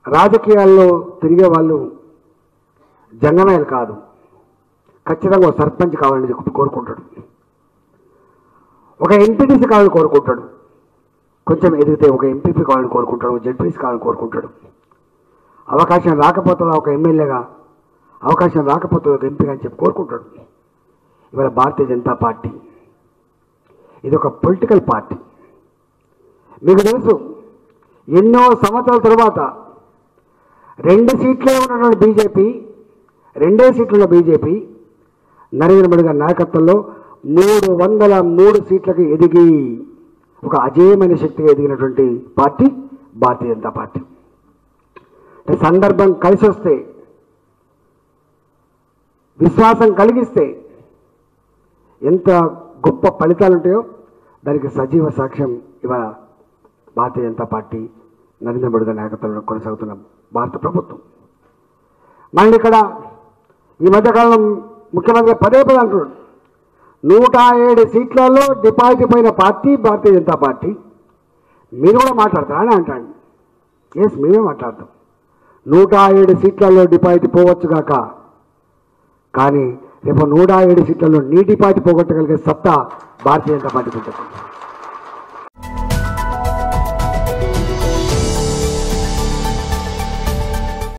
రాజకీయాల్లో తిరిగే వాళ్ళు జంగనాయలు కాదు ఖచ్చితంగా ఒక సర్పంచ్ కావాలని చెప్పి కోరుకుంటాడు ఒక ఎంపీటీసీ కావాలని కోరుకుంటాడు కొంచెం ఎదిగితే ఒక ఎంపీపీ కావాలని కోరుకుంటాడు ఒక జడ్పీసీ కావాలని కోరుకుంటాడు అవకాశం రాకపోతుందా ఒక ఎమ్మెల్యేగా అవకాశం రాకపోతే ఒక ఎంపీగా అని చెప్పి కోరుకుంటాడు ఇవాళ భారతీయ జనతా పార్టీ ఇది ఒక పొలిటికల్ పార్టీ మీకు తెలుసు ఎన్నో సంవత్సరాల తర్వాత రెండు సీట్లే ఉన్నటువంటి బీజేపీ రెండే సీట్ల బీజేపీ నరేంద్ర మోడీ గారి నాయకత్వంలో మూడు వందల మూడు సీట్లకు ఎదిగి ఒక అజేయమైన శక్తిగా ఎదిగినటువంటి పార్టీ భారతీయ జనతా పార్టీ అంటే సందర్భం కలిసి వస్తే విశ్వాసం కలిగిస్తే ఎంత గొప్ప ఫలితాలు ఉంటాయో దానికి సజీవ సాక్ష్యం ఇవాళ భారతీయ జనతా పార్టీ నరేంద్ర మోడీ గారి నాయకత్వంలో కొనసాగుతున్న భారత ప్రభుత్వం మళ్ళీ ఇక్కడ ఈ మధ్యకాలం ముఖ్యమంత్రి పదే పదే అంటున్నాడు నూట ఏడు సీట్లలో డిపాజిట్ పోయిన పార్టీ భారతీయ జనతా పార్టీ మీరు కూడా మాట్లాడతారా అని అంటాడు ఎస్ మేమే మాట్లాడతాం నూట ఏడు సీట్లలో డిపాజిట్ పోవచ్చు కాక కానీ రేపు నూట ఏడు సీట్లలో నీ డిపాజిట్ పోగొట్టగలిగే సత్తా భారతీయ జనతా పార్టీకి ఉంటుంది